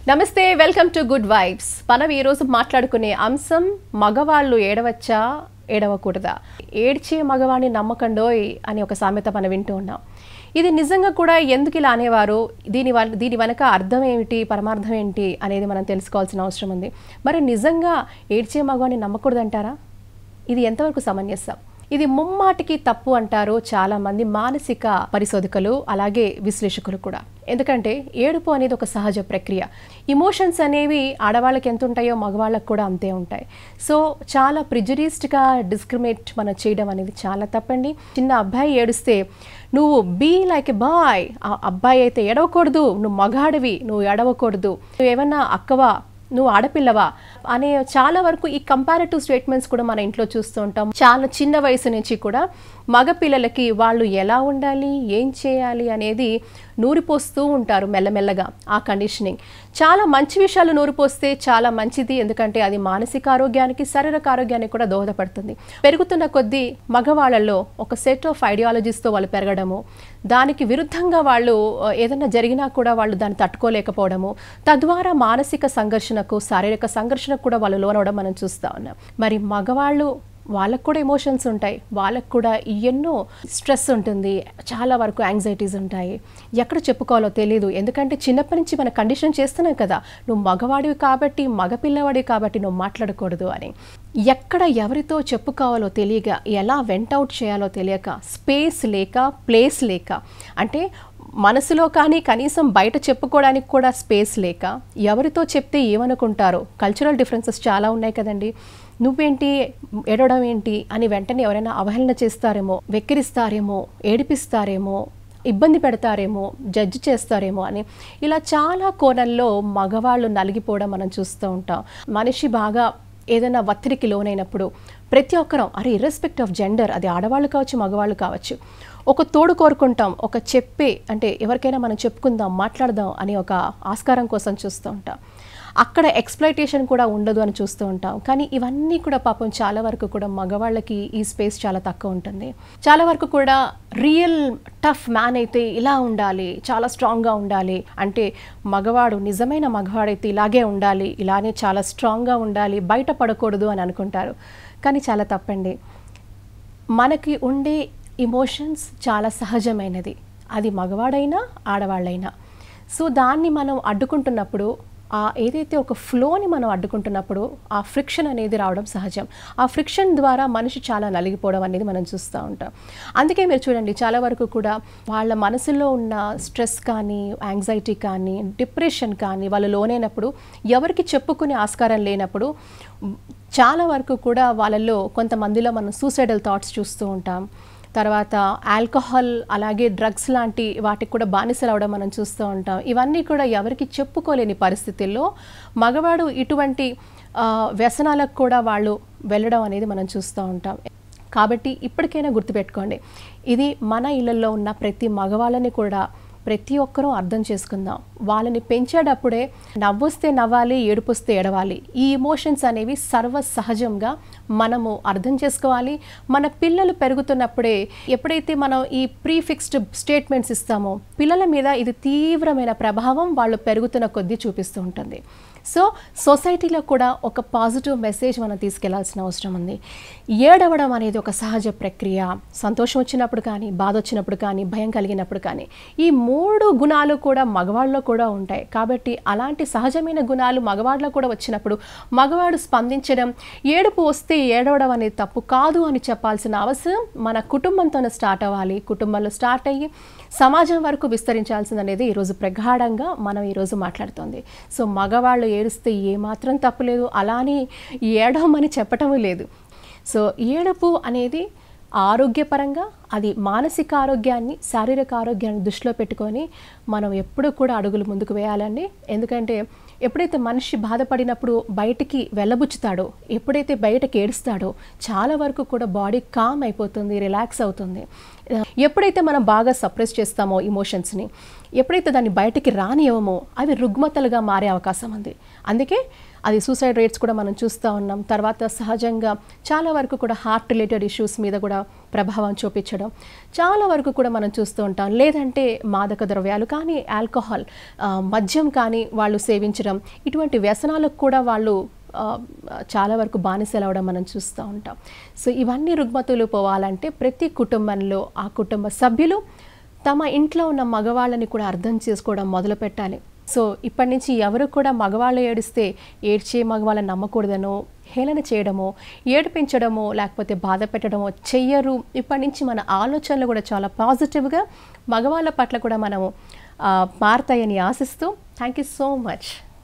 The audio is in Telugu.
నమస్తే వెల్కమ్ టు గుడ్ వైబ్స్ మనం ఈరోజు మాట్లాడుకునే అంశం మగవాళ్ళు ఏడవచ్చా ఏడవకూడదా ఏడ్చే మగవాణ్ణి నమ్మకండోయ్ అని ఒక సామెత మనం వింటూ ఉన్నాం ఇది నిజంగా కూడా ఎందుకు ఇలా అనేవారు దీని వల్ల దీని వెనక అర్థం ఏమిటి పరమార్థం ఏంటి అనేది మనం తెలుసుకోవాల్సిన అవసరం ఉంది మరి నిజంగా ఏడ్చే మగవాణ్ణి నమ్మకూడదంటారా ఇది ఎంతవరకు సమంజసం ఇది ముమ్మాటికి తప్పు అంటారు చాలా మంది మానసిక పరిశోధకులు అలాగే విశ్లేషకులు కూడా ఎందుకంటే ఏడుపు అనేది ఒక సహజ ప్రక్రియ ఇమోషన్స్ అనేవి ఆడవాళ్ళకి ఎంత ఉంటాయో మగవాళ్ళకి కూడా అంతే ఉంటాయి సో చాలా ప్రిజురిస్డ్గా డిస్క్రిమినేట్ మనం చేయడం అనేది చాలా తప్పండి చిన్న అబ్బాయి ఏడుస్తే నువ్వు బీ లైక్ ఎ బాయ్ ఆ అబ్బాయి అయితే ఎడవకూడదు నువ్వు మగాడివి నువ్వు ఎడవకూడదు నువ్వు ఏమన్నా అక్కవా నువ్వు ఆడపిల్లవా అనే చాలా వరకు ఈ కంపారిటివ్ స్టేట్మెంట్స్ కూడా మన ఇంట్లో చూస్తూ ఉంటాం చాలా చిన్న వయసు నుంచి కూడా మగ పిల్లలకి వాళ్ళు ఎలా ఉండాలి ఏం చేయాలి అనేది నూరిపోస్తూ ఉంటారు మెల్లమెల్లగా ఆ కండిషనింగ్ చాలా మంచి విషయాలు నూరిపోస్తే చాలా మంచిది ఎందుకంటే అది మానసిక ఆరోగ్యానికి శారీరక ఆరోగ్యానికి కూడా దోహదపడుతుంది పెరుగుతున్న కొద్దీ మగవాళ్ళలో ఒక సెట్ ఆఫ్ ఐడియాలజీస్తో వాళ్ళు పెరగడము దానికి విరుద్ధంగా వాళ్ళు ఆ, ఏదైనా జరిగినా కూడా వాళ్ళు దాన్ని తట్టుకోలేకపోవడము తద్వారా మానసిక సంఘర్షణకు శారీరక సంఘర్షణకు కూడా వాళ్ళు లోనవడం మనం చూస్తూ ఉన్నాం మరి మగవాళ్ళు వాళ్ళకు కూడా ఎమోషన్స్ ఉంటాయి వాళ్ళకు కూడా ఎన్నో స్ట్రెస్ ఉంటుంది చాలా వరకు యాంగ్జైటీస్ ఉంటాయి ఎక్కడ చెప్పుకోవాలో తెలియదు ఎందుకంటే చిన్నప్పటి నుంచి మన కండిషన్ చేస్తున్నాం కదా నువ్వు మగవాడివి కాబట్టి మగపిల్లవాడివి కాబట్టి నువ్వు మాట్లాడకూడదు అని ఎక్కడ ఎవరితో చెప్పుకోవాలో తెలియక ఎలా వెంట్ అవుట్ చేయాలో తెలియక స్పేస్ లేక ప్లేస్ లేక అంటే మనసులో కానీ కనీసం బయట చెప్పుకోవడానికి కూడా స్పేస్ లేక ఎవరితో చెప్తే ఏమనుకుంటారో కల్చరల్ డిఫరెన్సెస్ చాలా ఉన్నాయి కదండి నువ్వేంటి ఏడవడం ఏంటి అని వెంటనే ఎవరైనా అవహేళన చేస్తారేమో వెక్కిరిస్తారేమో ఏడిపిస్తారేమో ఇబ్బంది పెడతారేమో జడ్జి చేస్తారేమో అని ఇలా చాలా కోణల్లో మగవాళ్ళు నలిగిపోవడం మనం చూస్తూ ఉంటాం మనిషి బాగా ఏదైనా ఒత్తిడికి లోనైనప్పుడు ప్రతి ఒక్కరం అరే ఇర్రెస్పెక్ట్ ఆఫ్ జెండర్ అది ఆడవాళ్ళు కావచ్చు మగవాళ్ళు కావచ్చు ఒక తోడు కోరుకుంటాం ఒక చెప్పే అంటే ఎవరికైనా మనం చెప్పుకుందాం మాట్లాడదాం అని ఒక ఆస్కారం కోసం చూస్తూ ఉంటాం అక్కడ ఎక్స్ప్లైటేషన్ కూడా ఉండదు అని చూస్తూ ఉంటాం కానీ ఇవన్నీ కూడా పాపం చాలా వరకు కూడా మగవాళ్ళకి ఈ స్పేస్ చాలా తక్కువ ఉంటుంది చాలా వరకు కూడా రియల్ టఫ్ మ్యాన్ అయితే ఇలా ఉండాలి చాలా స్ట్రాంగ్గా ఉండాలి అంటే మగవాడు నిజమైన మగవాడైతే ఇలాగే ఉండాలి ఇలానే చాలా స్ట్రాంగ్గా ఉండాలి బయట పడకూడదు అని అనుకుంటారు కానీ చాలా తప్పండి మనకి ఉండే ఇమోషన్స్ చాలా సహజమైనది అది మగవాడైనా ఆడవాళ్ళైనా సో దాన్ని మనం అడ్డుకుంటున్నప్పుడు ఆ ఏదైతే ఒక ఫ్లోని మనం అడ్డుకుంటున్నప్పుడు ఆ ఫ్రిక్షన్ అనేది రావడం సహజం ఆ ఫ్రిక్షన్ ద్వారా మనిషి చాలా నలిగిపోవడం అనేది మనం చూస్తూ ఉంటాం అందుకే మీరు చూడండి చాలా వరకు కూడా వాళ్ళ మనసులో ఉన్న స్ట్రెస్ కానీ యాంగ్జైటీ కానీ డిప్రెషన్ కానీ వాళ్ళు లోనైనప్పుడు ఎవరికి చెప్పుకునే ఆస్కారం లేనప్పుడు చాలా వరకు కూడా వాళ్ళల్లో కొంతమందిలో మనం సూసైడల్ థాట్స్ చూస్తూ ఉంటాం తర్వాత ఆల్కహాల్ అలాగే డ్రగ్స్ లాంటి వాటికి కూడా బానిసలు అవడం మనం చూస్తూ ఉంటాం ఇవన్నీ కూడా ఎవరికి చెప్పుకోలేని పరిస్థితుల్లో మగవాడు ఇటువంటి ఆ, వ్యసనాలకు కూడా వాళ్ళు వెళ్ళడం అనేది మనం చూస్తూ ఉంటాం కాబట్టి ఇప్పటికైనా గుర్తుపెట్టుకోండి ఇది మన ఇళ్ళల్లో ఉన్న ప్రతి మగవాళ్ళని కూడా ప్రతి ఒక్కరూ అర్థం చేసుకుందాం వాళ్ళని పెంచేటప్పుడే నవ్వొస్తే నవ్వాలి ఏడుపొస్తే ఎడవాలి ఈ ఎమోషన్స్ అనేవి సర్వ సహజంగా మనము అర్థం చేసుకోవాలి మన పిల్లలు పెరుగుతున్నప్పుడే ఎప్పుడైతే మనం ఈ ప్రీఫిక్స్డ్ స్టేట్మెంట్స్ ఇస్తామో పిల్లల మీద ఇది తీవ్రమైన ప్రభావం వాళ్ళు పెరుగుతున్న కొద్దీ చూపిస్తూ ఉంటుంది సో సొసైటీలో కూడా ఒక పాజిటివ్ మెసేజ్ మనం తీసుకెళ్లాల్సిన అవసరం ఉంది ఏడవడం అనేది ఒక సహజ ప్రక్రియ సంతోషం వచ్చినప్పుడు కానీ బాధ వచ్చినప్పుడు కానీ భయం కలిగినప్పుడు కానీ ఈ మూడు గుణాలు కూడా మగవాళ్ళలో కూడా ఉంటాయి కాబట్టి అలాంటి సహజమైన గుణాలు మగవాళ్ళలో కూడా వచ్చినప్పుడు మగవాడు స్పందించడం ఏడుపు వస్తే ఏడవడం అనేది తప్పు కాదు అని చెప్పాల్సిన అవసరం మన కుటుంబంతోనే స్టార్ట్ అవ్వాలి కుటుంబంలో స్టార్ట్ అయ్యి సమాజం వరకు విస్తరించాల్సింది అనేది ఈరోజు ప్రగాఢంగా మనం ఈరోజు మాట్లాడుతోంది సో మగవాళ్ళు ఏడుస్తే ఏమాత్రం తప్పులేదు అలానే ఏడవమని చెప్పటం లేదు సో ఏడుపు అనేది ఆరోగ్యపరంగా అది మానసిక ఆరోగ్యాన్ని శారీరక ఆరోగ్యాన్ని దృష్టిలో పెట్టుకొని మనం ఎప్పుడూ కూడా అడుగులు ముందుకు వేయాలండి ఎందుకంటే ఎప్పుడైతే మనిషి బాధపడినప్పుడు బయటికి వెళ్ళబుచ్చుతాడో ఎప్పుడైతే బయటకి ఏడుస్తాడో చాలా వరకు కూడా బాడీ కామ్ అయిపోతుంది రిలాక్స్ అవుతుంది ఎప్పుడైతే మనం బాగా సప్రెస్ చేస్తామో ఇమోషన్స్ని ఎప్పుడైతే దాన్ని బయటికి రానియవమో అవి రుగ్మతలుగా మారే అవకాశం ఉంది అందుకే అది సూసైడ్ రేట్స్ కూడా మనం చూస్తూ ఉన్నాం తర్వాత సహజంగా చాలా వరకు కూడా హార్ట్ రిలేటెడ్ ఇష్యూస్ మీద కూడా ప్రభావం చూపించడం చాలా వరకు కూడా మనం చూస్తూ ఉంటాం లేదంటే మాదక ద్రవ్యాలు కానీ ఆల్కహాల్ ఆ, మద్యం కానీ వాళ్ళు సేవించడం ఇటువంటి వ్యసనాలకు కూడా వాళ్ళు ఆ, చాలా వరకు బానిసలు అవడం మనం చూస్తూ ఉంటాం సో ఇవన్నీ రుగ్మతులు పోవాలంటే ప్రతి కుటుంబంలో ఆ కుటుంబ సభ్యులు తమ ఇంట్లో ఉన్న మగవాళ్ళని కూడా అర్థం చేసుకోవడం మొదలు పెట్టాలి సో ఇప్పటి నుంచి ఎవరు కూడా మగవాళ్ళు ఏడిస్తే ఏడ్చే మగవాళ్ళని నమ్మకూడదనో హేళన చేయడమో ఏడిపించడమో లేకపోతే బాధ పెట్టడమో చెయ్యరు ఇప్పటి నుంచి మన ఆలోచనలు కూడా చాలా పాజిటివ్గా మగవాళ్ళ పట్ల కూడా మనము ఆ, మారతాయని ఆశిస్తూ థ్యాంక్ యూ సో మచ్